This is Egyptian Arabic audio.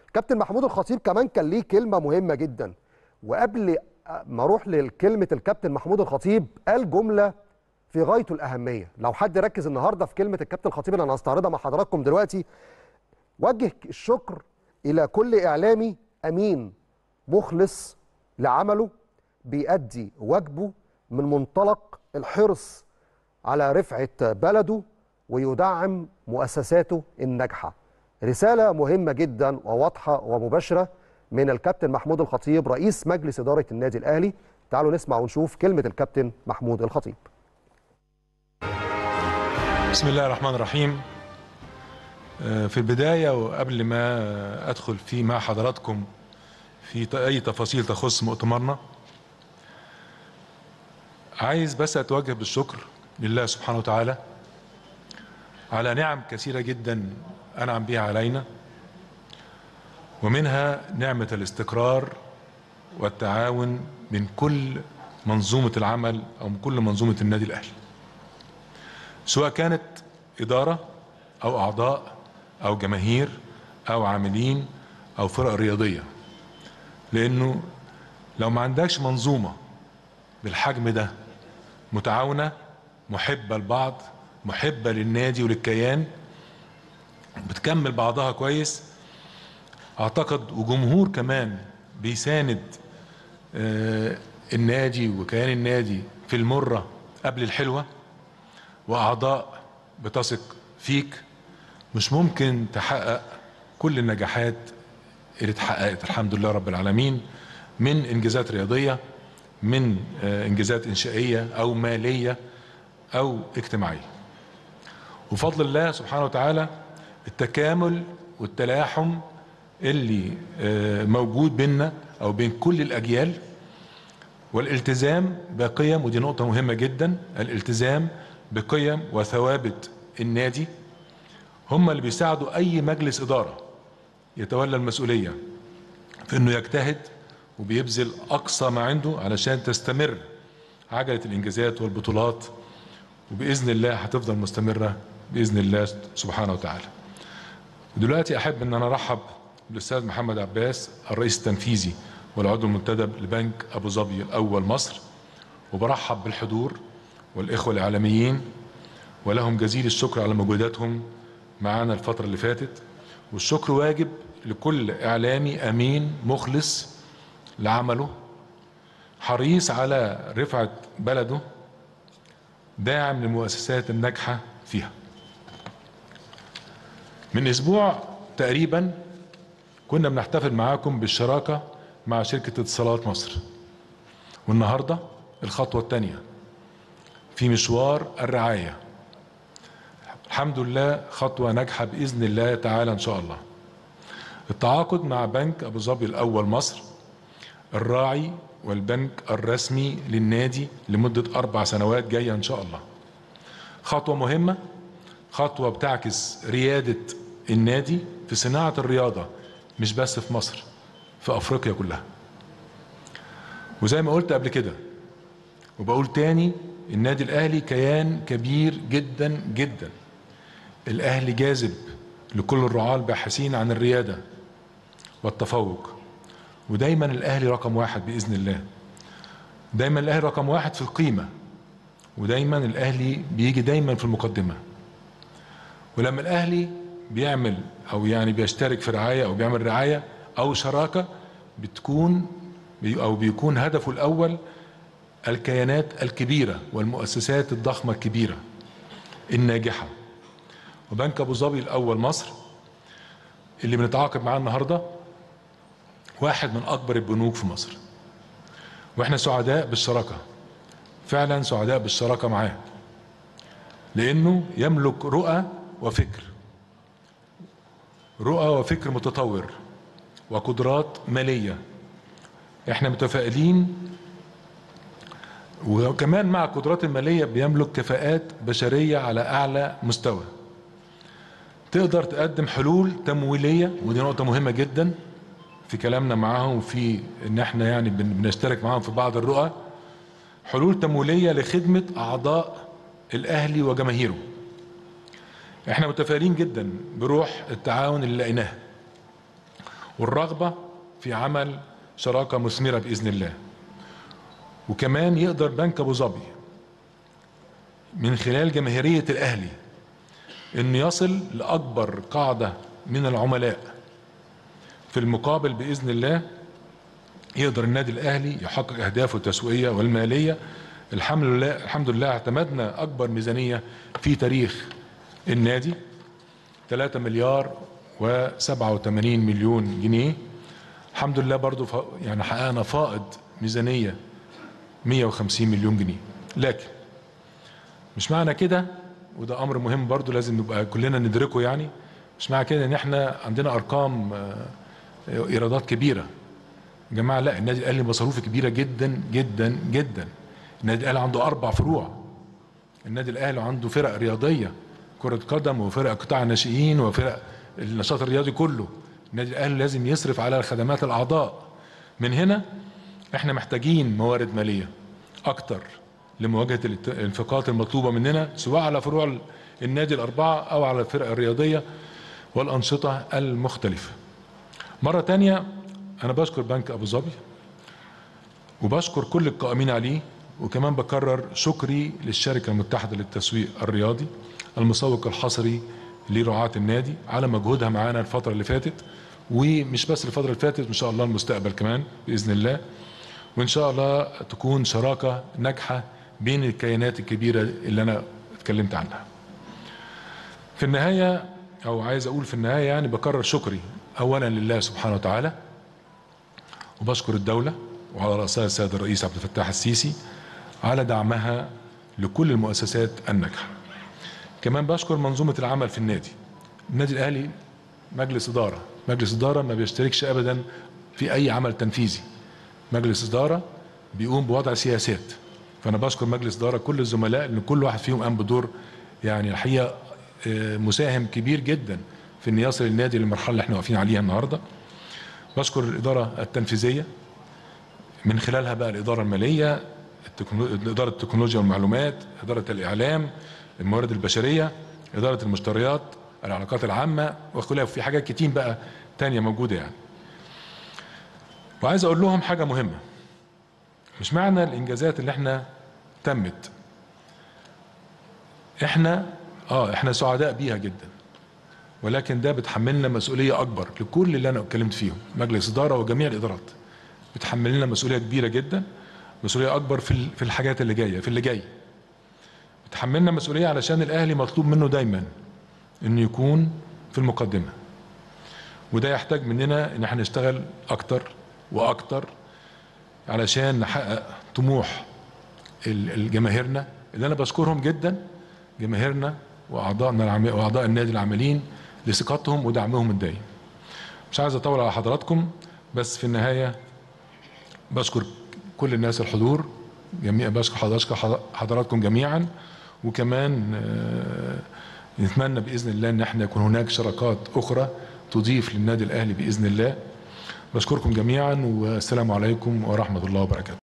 كابتن محمود الخطيب كمان كان ليه كلمه مهمه جدا وقبل ما اروح لكلمه الكابتن محمود الخطيب قال جمله في غايته الاهميه لو حد ركز النهارده في كلمه الكابتن الخطيب اللي انا هستعرضها مع حضراتكم دلوقتي وجه الشكر الى كل اعلامي امين مخلص لعمله بيأدي واجبه من منطلق الحرص على رفعه بلده ويدعم مؤسساته الناجحه رساله مهمه جدا وواضحه ومباشره من الكابتن محمود الخطيب رئيس مجلس اداره النادي الاهلي تعالوا نسمع ونشوف كلمه الكابتن محمود الخطيب بسم الله الرحمن الرحيم في البداية وقبل ما أدخل في مع حضراتكم في أي تفاصيل تخص مؤتمرنا عايز بس أتوجه بالشكر لله سبحانه وتعالى على نعم كثيرة جدا أنعم بها علينا ومنها نعمة الاستقرار والتعاون من كل منظومة العمل أو من كل منظومة النادي الأهلي سواء كانت إدارة أو أعضاء أو جماهير أو عاملين أو فرق رياضية لأنه لو ما عندكش منظومة بالحجم ده متعاونة محبة لبعض محبة للنادي وللكيان بتكمل بعضها كويس أعتقد وجمهور كمان بيساند آه النادي وكيان النادي في المرة قبل الحلوة وأعضاء بتثق فيك مش ممكن تحقق كل النجاحات اللي اتحققت الحمد لله رب العالمين من انجازات رياضيه من انجازات انشائيه او ماليه او اجتماعيه وفضل الله سبحانه وتعالى التكامل والتلاحم اللي موجود بيننا او بين كل الاجيال والالتزام بقيم ودي نقطه مهمه جدا الالتزام بقيم وثوابت النادي هم اللي بيساعدوا اي مجلس اداره يتولى المسؤوليه في انه يجتهد وبيبذل اقصى ما عنده علشان تستمر عجله الانجازات والبطولات وباذن الله هتفضل مستمره باذن الله سبحانه وتعالى. دلوقتي احب ان انا ارحب بالاستاذ محمد عباس الرئيس التنفيذي والعضو المنتدب لبنك ابو ظبي الاول مصر وبرحب بالحضور والاخوه الاعلاميين ولهم جزيل الشكر على مجهوداتهم معانا الفتره اللي فاتت والشكر واجب لكل اعلامي امين مخلص لعمله حريص على رفعه بلده داعم للمؤسسات الناجحه فيها من اسبوع تقريبا كنا بنحتفل معاكم بالشراكه مع شركه اتصالات مصر والنهارده الخطوه الثانيه في مشوار الرعايه الحمد لله خطوه ناجحه باذن الله تعالى ان شاء الله التعاقد مع بنك ابو ظبي الاول مصر الراعي والبنك الرسمي للنادي لمده اربع سنوات جايه ان شاء الله خطوه مهمه خطوه بتعكس رياده النادي في صناعه الرياضه مش بس في مصر في افريقيا كلها وزي ما قلت قبل كده وبقول تاني النادي الاهلي كيان كبير جدا جدا الاهلي جاذب لكل الرعاة الباحثين عن الرياده والتفوق ودايما الاهلي رقم واحد باذن الله دايما الاهلي رقم واحد في القيمه ودايما الاهلي بيجي دايما في المقدمه ولما الاهلي بيعمل او يعني بيشترك في رعايه او بيعمل رعايه او شراكه بتكون او بيكون هدفه الاول الكيانات الكبيره والمؤسسات الضخمه الكبيره الناجحه وبنك ابو ظبي الاول مصر اللي بنتعاقد معاه النهارده واحد من اكبر البنوك في مصر واحنا سعداء بالشراكه فعلا سعداء بالشراكه معاه لانه يملك رؤى وفكر رؤى وفكر متطور وقدرات ماليه احنا متفائلين وكمان مع القدرات الماليه بيملك كفاءات بشريه على اعلى مستوى تقدر تقدم حلول تمويليه ودي نقطه مهمه جدا في كلامنا معاهم وفي ان احنا يعني بنشترك معاهم في بعض الرؤى حلول تمويليه لخدمه اعضاء الاهلي وجماهيره احنا متفائلين جدا بروح التعاون اللي لقيناها والرغبه في عمل شراكه مثمره باذن الله وكمان يقدر بنك ابو ظبي من خلال جماهيريه الاهلي انه يصل لاكبر قاعده من العملاء في المقابل باذن الله يقدر النادي الاهلي يحقق اهدافه التسويقيه والماليه الحمد لله الحمد لله اعتمدنا اكبر ميزانيه في تاريخ النادي 3 مليار و87 مليون جنيه الحمد لله برضو ف... يعني حققنا فائض ميزانيه 150 مليون جنيه لكن مش معنى كده وده امر مهم برضو لازم نبقى كلنا ندركه يعني مش معنى كده ان احنا عندنا ارقام ايرادات كبيره يا جماعه لا النادي الاهلي مصاريفه كبيره جدا جدا جدا النادي الاهلي عنده اربع فروع النادي الاهلي عنده فرق رياضيه كره قدم وفرق قطاع الناشئين وفرق النشاط الرياضي كله النادي الاهلي لازم يصرف على خدمات الاعضاء من هنا احنا محتاجين موارد ماليه اكتر لمواجهه الانفاقات المطلوبه مننا سواء على فروع النادي الاربعه او على الفرق الرياضيه والانشطه المختلفه مره تانية انا بشكر بنك ابو ظبي وبشكر كل القائمين عليه وكمان بكرر شكري للشركه المتحده للتسويق الرياضي المسوق الحصري لرعاة النادي على مجهودها معانا الفترة اللي فاتت ومش بس الفترة اللي فاتت إن شاء الله المستقبل كمان بإذن الله وإن شاء الله تكون شراكة ناجحة بين الكيانات الكبيرة اللي أنا اتكلمت عنها في النهاية أو عايز أقول في النهاية يعني بكرر شكري أولا لله سبحانه وتعالى وبشكر الدولة وعلى رأسها السيد الرئيس عبد الفتاح السيسي على دعمها لكل المؤسسات الناجحه كمان بشكر منظومة العمل في النادي النادي الأهلي مجلس إدارة مجلس إدارة ما بيشتركش أبدا في أي عمل تنفيذي مجلس إدارة بيقوم بوضع سياسات فأنا بشكر مجلس إدارة كل الزملاء لأن كل واحد فيهم قام بدور يعني الحقيقة مساهم كبير جدا في أن يصل النادي للمرحلة اللي احنا واقفين عليها النهاردة بشكر الإدارة التنفيذية من خلالها بقى الإدارة المالية إدارة التكنولوجيا والمعلومات إدارة الإعلام الموارد البشرية إدارة المشتريات العلاقات العامة وخلاف في حاجات كتير بقى تانية موجودة يعني وعايز أقول لهم حاجة مهمة مش معنى الإنجازات اللي احنا تمت احنا اه احنا سعداء بيها جدا ولكن ده بتحملنا مسؤولية أكبر لكل اللي أنا اتكلمت فيهم مجلس إدارة وجميع الإدارات بتحملنا مسؤولية كبيرة جدا مسؤولية أكبر في في الحاجات اللي جاية في اللي جاي تحملنا مسؤولية علشان الأهلي مطلوب منه دايما إنه يكون في المقدمة وده يحتاج مننا إن احنا نشتغل أكتر وأكتر علشان نحقق طموح الجماهيرنا اللي أنا بشكرهم جدا جماهيرنا وأعضائنا وأعضاء النادي العاملين لثقتهم ودعمهم الدايم مش عايز أطول على حضراتكم بس في النهاية بشكر كل الناس الحضور جميع بشكر حضراتكم جميعا وكمان نتمنى باذن الله ان احنا يكون هناك شراكات اخرى تضيف للنادي الاهلي باذن الله بشكركم جميعا والسلام عليكم ورحمه الله وبركاته